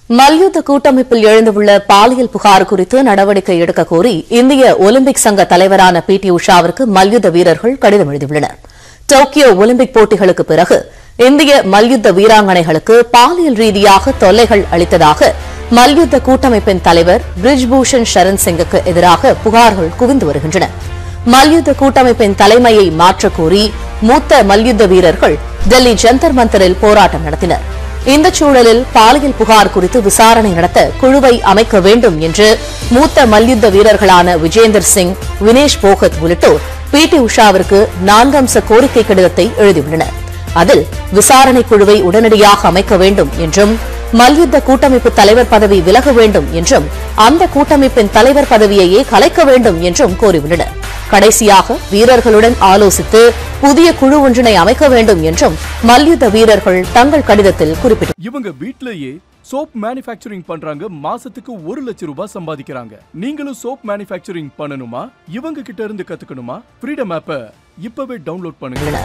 மல்யுத்த கூட்டமைப்பில் எழுந்துள்ள பாலியல் புகார் குறித்து நடவடிக்கை எடுக்க கோரி இந்திய ஒலிம்பிக் சங்க தலைவரான பி டி உஷாவிற்கு மல்யுத்த வீரர்கள் கடிதம் எழுதியுள்ளனர் டோக்கியோ ஒலிம்பிக் போட்டிகளுக்கு பிறகு இந்திய மல்யுத்த வீராங்கனைகளுக்கு பாலியல் ரீதியாக தொல்லைகள் அளித்ததாக மல்யுத்த கூட்டமைப்பின் தலைவர் பிரிஜ்பூஷன் சரண் சிங்குக்கு எதிராக புகார்கள் குவிந்து வருகின்றன மல்யுத்த கூட்டமைப்பின் தலைமையை மாற்றக் கோரி மூத்த மல்யுத்த வீரர்கள் டெல்லி ஜந்தர் மந்தரில் போராட்டம் நடத்தினர் இந்த சூழலில் பாலியல் புகார் குறித்து விசாரணை நடத்த குழுவை அமைக்க வேண்டும் என்று மூத்த மல்யுத்த வீரர்களான விஜேந்தர் சிங் வினேஷ் போகத் உள்ளிட்டோர் பி டி உஷாவிற்கு நான்கம்ச கோரிக்கை கடிதத்தை எழுதியுள்ளனர் அதில் விசாரணை குழுவை உடனடியாக அமைக்க வேண்டும் என்றும் மல்யுத்த கூட்டமைப்பு தலைவர் பதவி விலக வேண்டும் என்றும் அந்த கூட்டமைப்பின் தலைவர் பதவியையே கலைக்க வேண்டும் என்றும் கோரியுள்ளனர் கடைசியாக வீரர்களுடன் ஆலோசித்து புதிய குழு ஒன்றினை அமைக்க வேண்டும் என்றும் மல்யுத்த வீரர்கள் தங்கள் கடிதத்தில் குறிப்பிட்டனர் இவங்க வீட்லயே சோப் மேனுஃபேக்சரிங் பண்றாங்க மாசத்துக்கு ஒரு லட்சம் ரூபாய் சம்பாதிக்கிறாங்க நீங்களும் சோப் மேனுஃபேக்சரிங் பண்ணணுமா இவங்க கிட்ட இருந்து கத்துக்கணுமா ஃப்ரீடம் ஆப்பை இப்பவே டவுன்லோட் பண்ணுங்க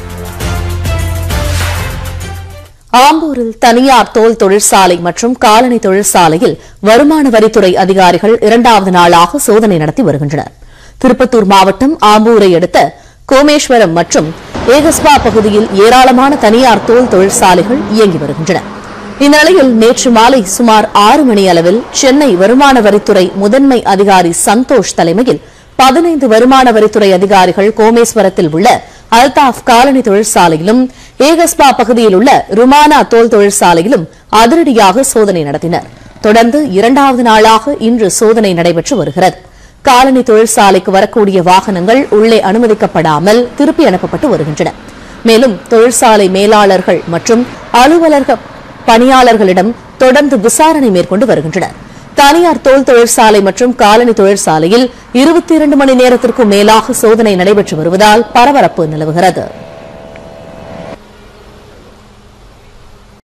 ஆம்பூரில் தனியார் தோல் தொழிற்சாலை மற்றும் காலனி தொழிற்சாலையில் வருமான வரித்துறை அதிகாரிகள் இரண்டாவது நாளாக சோதனை நடத்தி வருகின்றனர் திருப்பத்தூர் மாவட்டம் ஆம்பூரை அடுத்த கோமேஸ்வரம் மற்றும் ஏகஸ்பா பகுதியில் ஏராளமான தனியார் தோல் தொழிற்சாலைகள் இயங்கி வருகின்றன இந்நிலையில் நேற்று மாலை சுமார் ஆறு மணி அளவில் சென்னை வருமான வரித்துறை முதன்மை அதிகாரி சந்தோஷ் தலைமையில் பதினைந்து வருமான வரித்துறை அதிகாரிகள் கோமேஸ்வரத்தில் உள்ள அல்தாஃப் காலனி தொழிற்சாலையிலும் ஏகஸ்பா பகுதியில் உள்ள ருமானா தோல் தொழிற்சாலையிலும் அதிரடியாக சோதனை நடத்தினர் தொடர்ந்து இரண்டாவது நாளாக இன்று சோதனை நடைபெற்று வருகிறது காலனி தொழிற்சாலைக்கு வரக்கூடிய வாகனங்கள் உள்ளே அனுமதிக்கப்படாமல் திருப்பி அனுப்பப்பட்டு வருகின்றன மேலும் தொழிற்சாலை மேலாளர்கள் மற்றும் அலுவலக பணியாளர்களிடம் தொடர்ந்து விசாரணை மேற்கொண்டு வருகின்றனர் தனியார் தோல் தொழிற்சாலை மற்றும் காலனி தொழிற்சாலையில் இருபத்தி இரண்டு மணி நேரத்திற்கும் மேலாக சோதனை நடைபெற்று வருவதால் பரபரப்பு நிலவுகிறது